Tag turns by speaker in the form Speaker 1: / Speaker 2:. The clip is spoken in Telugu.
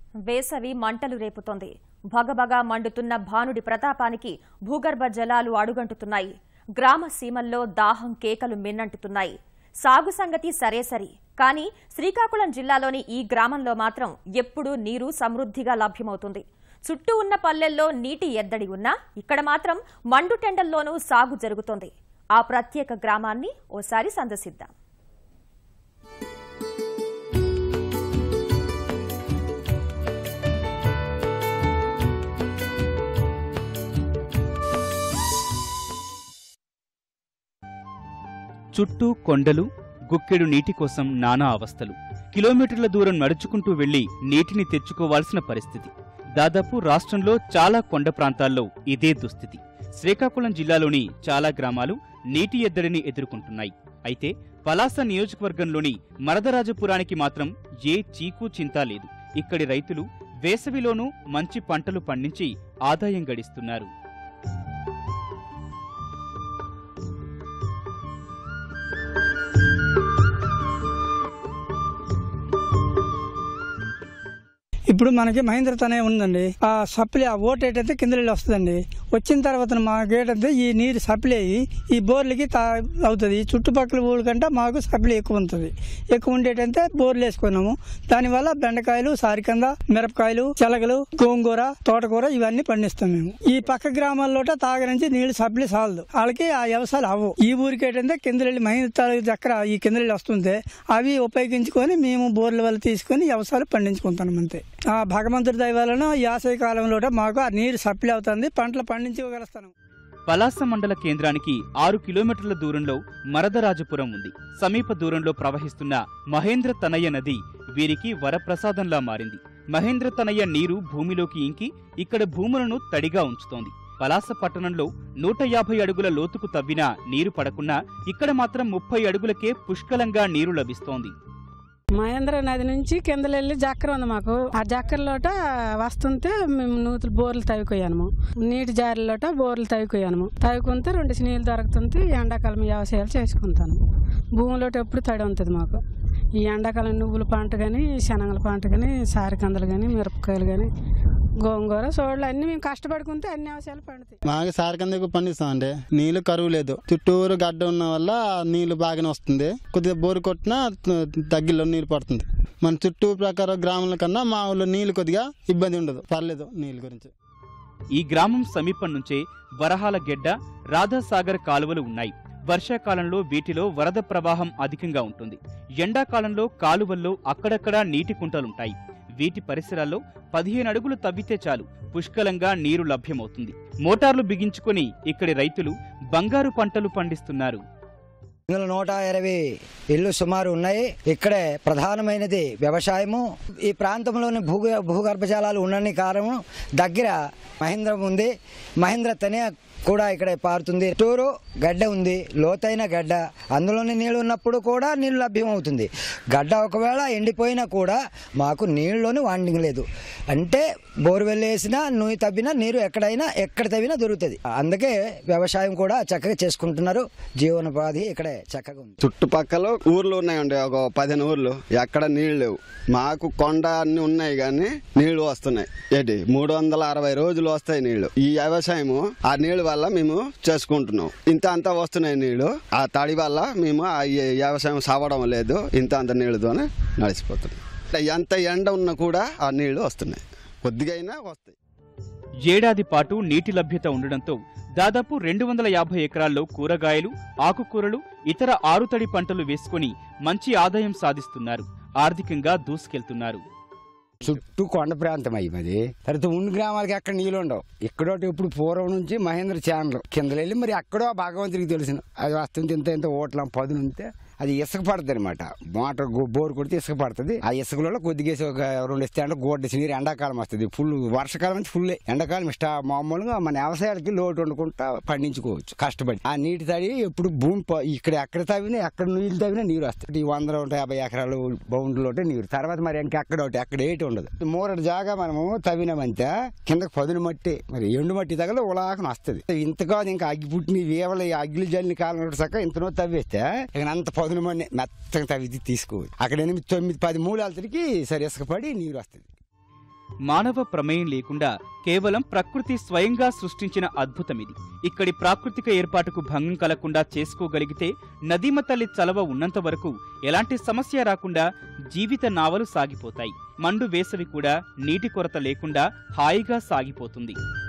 Speaker 1: వేసవి మంటలు రేపుతోంది భగభగ మండుతున్న భానుడి ప్రతాపానికి భూగర్భ జలాలు అడుగంటుతున్నాయి గ్రామ సీమల్లో దాహం కేకలు మిన్నంటుతున్నాయి సాగు సంగతి సరే సరి కానీ శ్రీకాకుళం జిల్లాలోని ఈ గ్రామంలో మాత్రం ఎప్పుడూ నీరు సమృద్ధిగా లభ్యమవుతుంది చుట్టూ ఉన్న పల్లెల్లో నీటి ఎద్దడి ఉన్నా ఇక్కడ మాత్రం మండుటెండల్లోనూ సాగు జరుగుతోంది ఆ ప్రత్యేక గ్రామాన్ని ఓసారి సందర్శిద్దాం
Speaker 2: చుట్టూ కొండలు గుక్కెడు నీటి కోసం నానా అవస్థలు కిలోమీటర్ల దూరం నడుచుకుంటూ వెళ్లి నీటిని తెచ్చుకోవాల్సిన పరిస్థితి దాదాపు రాష్ట్రంలో చాలా కొండ ప్రాంతాల్లో ఇదే దుస్థితి శ్రీకాకుళం జిల్లాలోని చాలా గ్రామాలు నీటి ఎద్దడిని ఎదుర్కొంటున్నాయి అయితే పలాస నియోజకవర్గంలోని మరదరాజపురానికి మాత్రం ఏ చీకు చింత లేదు ఇక్కడి రైతులు వేసవిలోనూ మంచి పంటలు పండించి ఆదాయం గడిస్తున్నారు
Speaker 3: ఇప్పుడు మనకి మహేంద్ర తనే ఉందండి ఆ సప్లై ఆ ఓట్ అయితే కింద నీళ్ళు వస్తుందండి వచ్చిన తర్వాత మా గేట్ అంతే ఈ నీరు సప్లై అయ్యి ఈ బోర్లకి తా అవుతుంది ఈ చుట్టుపక్కల ఊళ్ళ కంటే మాకు సప్లై ఎక్కువ ఉంటుంది ఎక్కువ ఉండేటంటే బోర్లు వేసుకున్నాము దానివల్ల బెండకాయలు సారికంద మిరపకాయలు చెలగలు గోంగూర తోటకూర ఇవన్నీ పండిస్తాం మేము ఈ పక్క గ్రామాల్లో తాగరించి నీళ్లు సప్లై చాలదు వాళ్ళకి ఆ వ్యవసాయాలు అవ్వవు ఈ ఊరికి ఏంటంటే కింద వెళ్ళి మహేంద్ర తాలూకు చక్కెర ఈ కింద వెళ్ళి వస్తుంటే అవి ఉపయోగించుకొని మేము బోర్ల వల్ల తీసుకొని వ్యవసాయాలు పండించుకుంటాం అంతే ఆ భగవంతుడి దయ వలన యాసవి కాలంలో మాకు ఆ నీరు సప్లై అవుతుంది పంటలు పండించుకోగలుస్తాను
Speaker 2: పలాస మండల కేంద్రానికి ఆరు కిలోమీటర్ల దూరంలో మరదరాజపురం ఉంది సమీప దూరంలో ప్రవహిస్తున్న మహేంద్ర తనయ్య నది వీరికి వరప్రసాదంలా మారింది మహేంద్ర తనయ్య నీరు భూమిలోకి ఇంకి ఇక్కడ భూములను తడిగా ఉంచుతోంది పలాస పట్టణంలో నూట యాభై అడుగుల లోతుకు తవ్వినా నీరు పడకున్నా ఇక్కడ మాత్రం ముప్పై అడుగులకే పుష్కలంగా నీరు లభిస్తోంది
Speaker 4: మహేంద్ర నది నుంచి కిందలెళ్ళి జక్కర ఉంది మాకు ఆ జక్కరలోట వస్తుంటే మేము నూతులు బోర్లు తవ్వుకోయాము నీటి జారిలోట బోర్లు తవ్వుకోయాము తవ్వుకుంటే రెండు నీళ్ళు దొరుకుతుంటే ఎండాకాలం వ్యవసాయాలు చేసుకుంటాను భూమిలోట ఎప్పుడు తడి ఉంటుంది మాకు ఈ ఎండాకాలం నువ్వుల పంట కానీ శనగల పంట కానీ సారికందలు కానీ మిరపకాయలు కానీ గోంగూర సోళ్ళు అన్ని మేము కష్టపడుకుంటే అన్ని వ్యవసాయాలు పండుతాయి
Speaker 5: మాకు సారకంద ఎక్కువ పండిస్తామండి నీళ్లు కరువు లేదు చుట్టూరు గడ్డ ఉన్న వల్ల నీళ్లు బాగానే వస్తుంది కొద్దిగా బోరు కొట్టినా తగ్గిలో నీళ్ళు పడుతుంది మన చుట్టూ ప్రకారం గ్రామాల కన్నా మా ఊళ్ళో నీళ్లు కొద్దిగా ఇబ్బంది ఉండదు పర్లేదు నీళ్ళ గురించి
Speaker 2: ఈ గ్రామం సమీపం నుంచే వరహాల గెడ్డ రాధాసాగర్ కాలువలు ఉన్నాయి వర్షాకాలంలో వీటిలో వరద ప్రవాహం అధికంగా ఉంటుంది ఎండాకాలంలో కాలువల్లో అక్కడక్కడా నీటి కుంటలుంటాయి వీటి పరిసరాల్లో పదిహేను అడుగులు తవ్వితే చాలు పుష్కలంగా నీరు లభ్యమవుతుంది మోటార్లు బిగించుకొని ఇక్కడి రైతులు బంగారు పంటలు పండిస్తున్నారు
Speaker 6: ఇందులో నూట ఇరవై ఇల్లు సుమారు ఉన్నాయి ఇక్కడే ప్రధానమైనది వ్యవసాయము ఈ ప్రాంతంలోని భూ భూగర్భ జలాలు ఉండని కారణం దగ్గర మహేంద్రం ఉంది మహేంద్ర తనే కూడా ఇక్కడ పారుతుంది టూరు గడ్డ ఉంది లోతైన గడ్డ అందులోని నీళ్ళు ఉన్నప్పుడు కూడా నీళ్ళు లభ్యమవుతుంది గడ్డ ఒకవేళ ఎండిపోయినా కూడా మాకు నీళ్ళలోని వాండింగ్ లేదు అంటే బోర్వెల్ వేసినా నూనె తవ్వినా నీరు ఎక్కడైనా ఎక్కడ తవ్వినా దొరుకుతుంది అందుకే వ్యవసాయం కూడా చక్కగా చేసుకుంటున్నారు జీవనోపాధి ఇక్కడే చక్కగా ఉంది
Speaker 7: చుట్టుపక్కల ఊర్లు ఉన్నాయండి ఒక పదిహేను ఊర్లు ఎక్కడ నీళ్లు లేవు మాకు కొండ అన్ని ఉన్నాయి కానీ నీళ్లు వస్తున్నాయి ఏంటి మూడు వందల అరవై రోజులు వస్తాయి నీళ్లు ఈ వ్యవసాయము ఆ నీళ్ల వల్ల మేము చేసుకుంటున్నాం ఇంత అంతా వస్తున్నాయి నీళ్లు ఆ తడి వల్ల మేము ఆ ఈ వ్యవసాయం సావడం లేదు ఇంత అంత నీళ్ళతోనే నడిచిపోతున్నాం ఎంత ఎండ ఉన్నా కూడా ఆ నీళ్లు వస్తున్నాయి కొద్దిగా అయినా వస్తాయి
Speaker 2: ఏడాది పాటు నీటి లభ్యత ఉండడంతో దాదాపు రెండు వందల యాభై ఎకరాల్లో కూరగాయలు ఆకుకూరలు ఇతర ఆరుతడి పంటలు వేసుకొని మంచి ఆదాయం సాధిస్తున్నారు ఆర్థికంగా దూసుకెళ్తున్నారు
Speaker 8: చుట్టూ కొండ ప్రాంతం అయ్యి మరి తర్వాత ఉండి గ్రామాలకి ఎక్కడ నీళ్ళు ఉండవు ఇక్కడోటి ఇప్పుడు పూర్వం నుంచి మహేంద్ర ఛానల్ కింద వెళ్ళి మరి ఎక్కడో భగవంతుడికి తెలిసిన అది వస్తుంది ఇంత ఇంత ఓట్లం పదును ఉంటే అది ఇసుక పడుతుంది అనమాట మోటార్ గో- బోర్ కొడితే ఇసుక పడుతుంది ఆ ఇసుకలో కొద్దిగేసి ఒక రెండు ఇస్తే గోడ్డేసి నీరు ఎండాకాలం వస్తుంది ఫుల్ వర్షకాలం నుంచి ఫుల్ ఎండాకాలం ఇష్ట మామూలుగా మన వ్యవసాయాలకి లోటు వండుకుంటా పండించుకోవచ్చు కష్టపడి ఆ నీటి తడి ఎప్పుడు భూమి ప- ఇక్కడ ఎక్కడ తవ్వినా ఎక్కడ నీళ్ళు తవ్వినా నీరు వస్తుంది ఈ వంద నూట యాభై ఎకరాలు బౌండ్లోటే నీరు తర్వాత మరి ఇంకెక్కడ ఒకటి ఎక్కడ ఏటి ఉండదు మూరటి జాగా మనము తవ్వినామంటే కిందకి పదును మట్టి మరి ఎండు మట్టి తగల ఉలాకన వస్తుంది ఇంత కాదు ఇంకా అగ్గి పుట్టిన వేవల ఈ అగ్గిలి జల్లిన కాలం సక్క ఇంతనో తవ్వేస్తే ఇక అంత పదును మట్టి మెత్తగా తవ్వి తీసుకోవచ్చు అక్కడ ఎనిమిది తొమ్మిది పది మూలాలకి సరి ఇసుక పడి నీరు వస్తుంది
Speaker 2: మానవ ప్రమేయం లేకుండా కేవలం ప్రకృతి స్వయంగా సృష్టించిన అద్భుతమిది ఇక్కడి ప్రాకృతిక ఏర్పాటుకు భంగం కలగకుండా చేసుకోగలిగితే నదీమ తల్లి చలవ ఉన్నంత వరకు ఎలాంటి సమస్య రాకుండా జీవిత నావలు సాగిపోతాయి మండు వేసవి కూడా నీటి కొరత లేకుండా హాయిగా సాగిపోతుంది